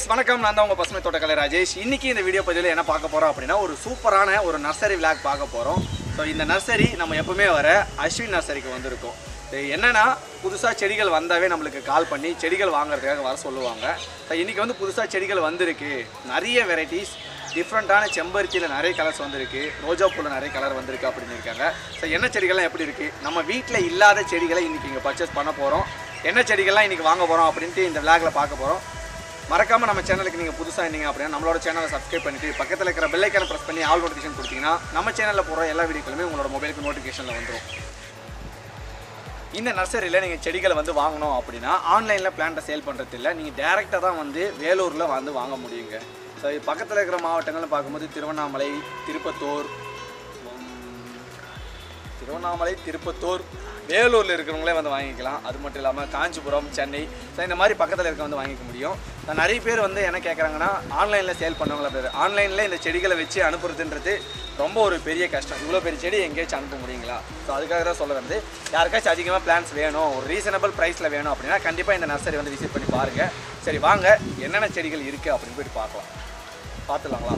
guys வணக்கம் நான் தான் உங்கள் பசுமை தோட்டக்கலை ராஜேஷ் இன்னைக்கு இந்த வீடியோ பதிவில் என்ன பார்க்க போகிறோம் அப்படின்னா ஒரு சூப்பரான ஒரு நர்சரி விளாக் பார்க்க போகிறோம் ஸோ இந்த நர்சரி நம்ம எப்பவுமே வர அஸ்வின் நர்சரிக்கு வந்திருக்கோம் இது என்னன்னா புதுசாக செடிகள் வந்தாவே நம்மளுக்கு கால் பண்ணி செடிகள் வாங்குறதுக்காக வர சொல்லுவாங்க ஸோ இன்றைக்கி வந்து புதுசாக செடிகள் வந்திருக்கு நிறைய வெரைட்டிஸ் டிஃப்ரெண்ட்டான செம்பருத்தியில் நிறைய கலர்ஸ் வந்திருக்கு ரோஜா பூவில் நிறைய கலர் வந்திருக்கு அப்படின்னு இருக்காங்க ஸோ என்ன செடிகள்லாம் எப்படி இருக்குது நம்ம வீட்டில் இல்லாத செடிகளை இன்றைக்கி இங்கே பர்ச்சேஸ் பண்ண போகிறோம் என்ன செடிகள்லாம் இன்றைக்கி வாங்க போகிறோம் அப்படின்ட்டு இந்த விளாக்ல பார்க்க போகிறோம் மறக்காம நம்ம சேனலுக்கு நீங்கள் புதுசாக இருந்தீங்க அப்படின்னா நம்மளோட சேனலை சப்ஸ்கிரைப் பண்ணிட்டு பக்கத்தில் இருக்கிற பெல் ஐக்கானை ப்ரெஸ் பண்ணி ஆல் நோட்டிஃபிகேஷன் கொடுத்தீங்கன்னா நம்ம சேனலில் போகிற எல்லா வீடியோக்களுமே உங்களோட மொபைலுக்கு நோட்டிஃபிகேஷனில் வந்துடும் இந்த நர்சரியில் நீங்கள் செடிகளை வந்து வாங்கணும் அப்படின்னா ஆன்லைனில் பிளான்ட்டை சேல் பண்ணுறது இல்லை நீங்கள் டேரெக்டாக தான் வந்து வேலூரில் வந்து வாங்க முடியுங்க ஸோ பக்கத்தில் இருக்கிற மாவட்டங்கள்னு பார்க்கும்போது திருவண்ணாமலை திருப்பத்தூர் உம், திருவண்ணாமலை திருப்பத்தூர் வேலூரில் இருக்கிறவங்களே வந்து வாங்கிக்கலாம் அது மட்டும் இல்லாமல் காஞ்சிபுரம் சென்னை ஸோ இந்த மாதிரி பக்கத்தில் இருக்க வந்து வாங்கிக்க முடியும் நான் நிறைய பேர் வந்து என்ன கேட்குறாங்கன்னா ஆன்லைனில் சேல் பண்ணவங்கள பேர் ஆன்லைனில் இந்த செடிகளை வச்சு அனுப்புறதுன்றது ரொம்ப ஒரு பெரிய கஷ்டம் இவ்வளோ பெரிய செடி எங்கேயாச்சும் அனுப்ப முடியுங்களா ஸோ அதுக்காக தான் சொல்ல வந்து யாருக்காச்சும் அதிகமாக பிளான்ஸ் வேணும் ஒரு ரீசனபிள் ப்ரைஸில் வேணும் அப்படின்னா கண்டிப்பாக இந்த நர்சரி வந்து விசிட் பண்ணி பாருங்கள் சரி வாங்க என்னென்ன செடிகள் இருக்குது அப்படின்னு போயிட்டு பார்க்கலாம் பார்த்துலாங்களா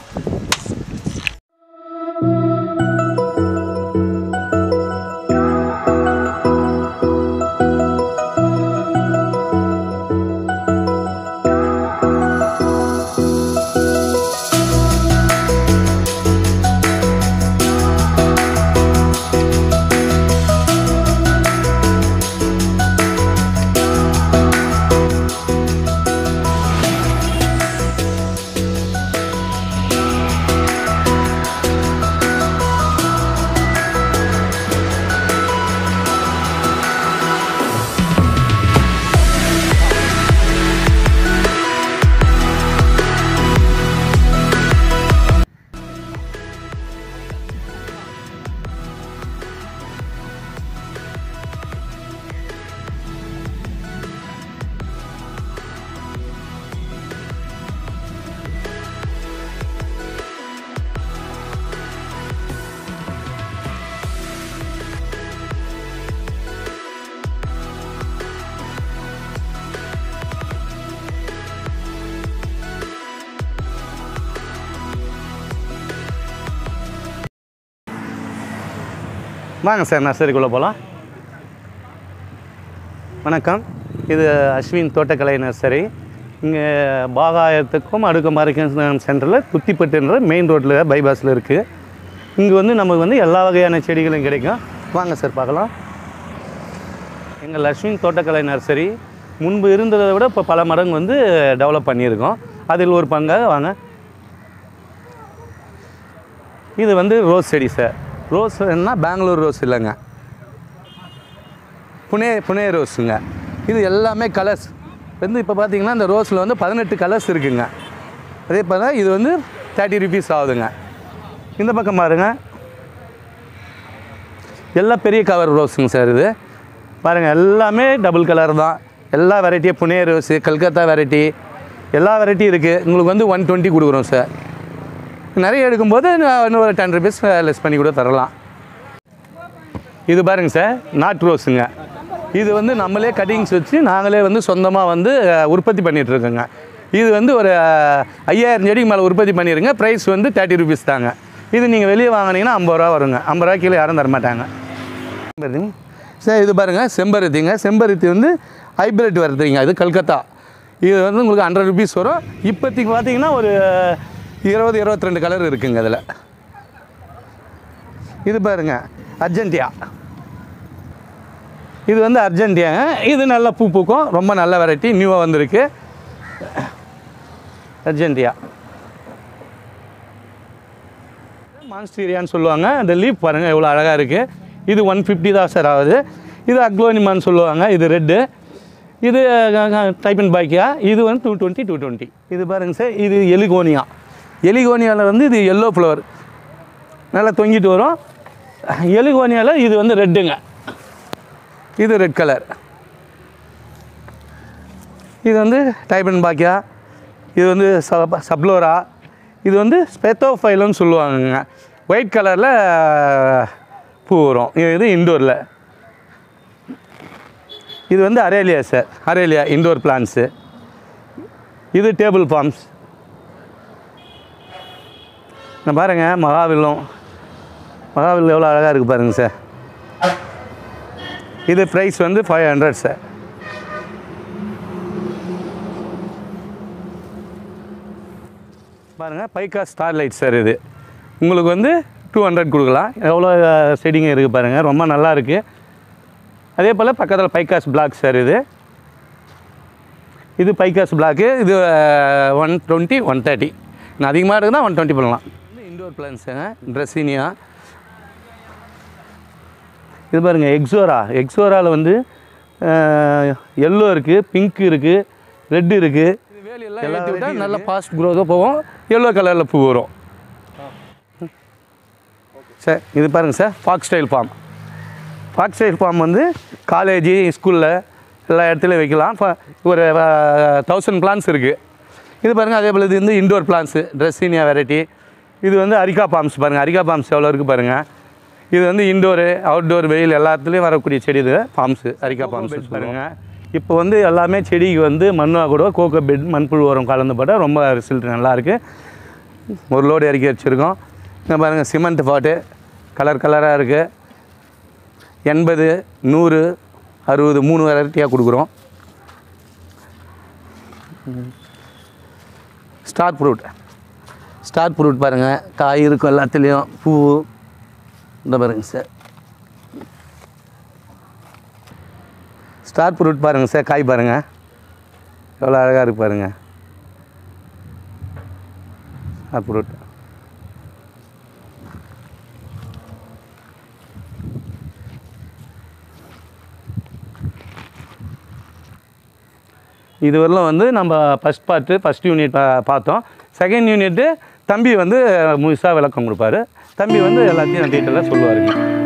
வாங்க சார் நர்சரிக்குள்ளே போகலாம் வணக்கம் இது அஸ்வின் தோட்டக்கலை நர்சரி இங்கே பாகாயத்துக்கும் அடுக்குமாரிக்கும் சென்டரில் குத்திப்பட்டுன்ற மெயின் ரோட்டில் பைபாஸில் இருக்குது இங்கே வந்து நமக்கு வந்து எல்லா வகையான செடிகளும் கிடைக்கும் வாங்க சார் பார்க்கலாம் எங்கள் அஸ்வின் தோட்டக்கலை நர்சரி முன்பு இருந்ததை விட இப்போ பல மடங்கு வந்து டெவலப் பண்ணியிருக்கோம் அதில் ஒரு பங்காக வாங்க இது வந்து ரோஸ் செடி சார் ரோஸ் என்ன பெங்களூர் ரோஸ் இல்லைங்க புனே புனே ரோஸுங்க இது எல்லாமே கலர்ஸ் வந்து இப்போ பார்த்தீங்கன்னா இந்த ரோஸில் வந்து பதினெட்டு கலர்ஸ் இருக்குங்க அதே போல் இது வந்து தேர்ட்டி ருபீஸ் ஆகுதுங்க இந்த பக்கம் பாருங்க எல்லாம் பெரிய கவர் ரோஸுங்க சார் இது பாருங்கள் எல்லாமே டபுள் கலர் தான் எல்லா வெரைட்டியும் புனே ரோஸு கல்கத்தா வெரைட்டி எல்லா வெரைட்டியும் இருக்குது உங்களுக்கு வந்து ஒன் டுவெண்ட்டி கொடுக்குறோம் சார் நிறைய எடுக்கும்போது நான் இன்னும் ஒரு டென் ருபீஸ் லெஸ் பண்ணி கூட தரலாம் இது பாருங்க சார் நாட் ரோஸுங்க இது வந்து நம்மளே கட்டிங்ஸ் வச்சு நாங்களே வந்து சொந்தமாக வந்து அஹ், உற்பத்தி பண்ணிட்டு இருக்கோங்க இது வந்து ஒரு அஹ், ஐயாயிரம் செடிக்கு மேலே உற்பத்தி பண்ணிடுங்க ப்ரைஸ் வந்து தேர்ட்டி ருபீஸ் தாங்க இது நீங்கள் வெளியே வாங்கினீங்கன்னா ஐம்பது ரூபா வருங்க ஐம்பது ரூபா கீழே யாரும் தர மாட்டாங்க செம்பருத்தி சார் இது பாருங்கள் செம்பருத்திங்க செம்பருத்தி வந்து ஹைப்ரிட் வருதுங்க இது கல்கத்தா இது வந்து உங்களுக்கு ஹண்ட்ரட் ருபீஸ் வரும் இப்போதைக்கு பார்த்தீங்கன்னா ஒரு இருபது இருபத்தி ரெண்டு கலர் இருக்குங்க அதில் இது பாருங்க அர்ஜென்டியா இது வந்து அர்ஜென்டியாங்க இது நல்லா பூ பூக்கும் ரொம்ப நல்ல வெரைட்டி நியூவாக வந்திருக்கு அர்ஜென்டியா மான்ஸ்டீரியான்னு சொல்லுவாங்க இந்த லீஃப் பாருங்கள் எவ்வளோ அழகாக இருக்குது இது ஒன் ஃபிஃப்டி தான் சார் ஆகுது இது அக்லோனிமான்னு சொல்லுவாங்க இது ரெட்டு இது டைப்பன் பாக்கியா இது வந்து டூ டுவெண்ட்டி டூ டுவெண்ட்டி இது பாருங்கள் சார் இது எலிகோனியா எலிகோனியாவில் வந்து இது எல்லோ ஃப்ளவர் நல்லா தொங்கிட்டு வரும் எலிகோனியாவில் இது வந்து ரெட்டுங்க இது ரெட் கலர் இது வந்து டைபன் பாக்கியா இது வந்து சப் சப்ளோரா இது வந்து ஸ்பெத்தோஃபைலன்னு சொல்லுவாங்கங்க ஒயிட் கலரில் பூ வரும் இது இண்டோரில் இது வந்து aralia sir aralia indoor plants இது டேபிள் ஃபார்ம்ஸ் நான் பாருங்கள் மகாவில்லம் மகாவில் எவ்வளோ அழகாக இருக்குது பாருங்கள் சார் இது ப்ரைஸ் வந்து ஃபைவ் ஹண்ட்ரட் சார் பாருங்கள் பைக்கா ஸ்டார் லைட் சார் இது உங்களுக்கு வந்து டூ ஹண்ட்ரட் கொடுக்கலாம் எவ்வளோ செடிங்க இருக்குது பாருங்கள் ரொம்ப நல்லா இருக்குது அதே போல் பக்கத்தில் பைக்காஸ் பிளாக் சார் இது இது பைக்காஸ் பிளாக்கு இது ஒன் டுவெண்ட்டி ஒன் தேர்ட்டி நான் அதிகமாக இருக்குன்னா ஒன் டுவெண்ட்டி பண்ணலாம் இண்டோர் பிளான்ஸுங்க ட்ரெஸ்ஸினியா இது பாருங்கள் எக்ஸோரா எக்ஸோராவில் வந்து எல்லோ இருக்குது பிங்க் இருக்குது ரெட் இருக்குது வேலையெல்லாம் ஏற்றி விட்டால் நல்ல ஃபாஸ்ட் க்ரோதாக போகும் எல்லோ கலரில் பூ வரும் சார் இது பாருங்கள் sir foxtail palm foxtail palm வந்து காலேஜ் ஸ்கூலில் எல்லா இடத்துலையும் வைக்கலாம் ஃப- ஒரு தௌசண்ட் பிளான்ஸ் இருக்குது இது பாருங்கள் அதே போல் இது வந்து இண்டோர் பிளான்ஸு ட்ரெஸ்ஸினியா வெரைட்டி இது வந்து அரிக்கா பாம்ஸ் பாருங்கள் அரிக்கா பாம்ஸ் எவ்வளோ இருக்குது பாருங்கள் இது வந்து இண்டோரு அவுட்டோர் வெயில் எல்லாத்துலேயும் வரக்கூடிய செடி இது பாம்ஸு அரிக்கா பாம்ஸ் பாருங்கள் இப்போ வந்து எல்லாமே செடிக்கு வந்து மண்ணா கூட கோகோ பெட் மண்புழு உரம் கலந்து போட்டால் ரொம்ப ரிசல்ட் நல்லாயிருக்கு ஒரு லோடு இறக்கி வச்சுருக்கோம் இங்கே பாருங்கள் சிமெண்ட் பாட்டு கலர் கலராக இருக்குது எண்பது நூறு அறுபது மூணு வெரைட்டியாக கொடுக்குறோம் ஸ்டார் ஃப்ரூட் ஸ்டார் ஃப்ரூட் பாருங்கள் காய் இருக்கும் எல்லாத்துலேயும் பூ இந்த பாருங்க சார் ஸ்டார் ஃப்ரூட் பாருங்கள் சார் காய் பாருங்கள் எவ்வளோ அழகாக இருக்கு பாருங்கள் ஸ்டார் ஃப்ரூட் இதுவரையிலும் வந்து நம்ம ஃபஸ்ட் பார்ட்டு ஃபஸ்ட் யூனிட் பார்த்தோம் செகண்ட் யூனிட்டு தம்பி வந்து முழுசாக விளக்கம் கொடுப்பாரு தம்பி வந்து எல்லாத்தையும் டீட்டெயிலாக சொல்லுவாருங்க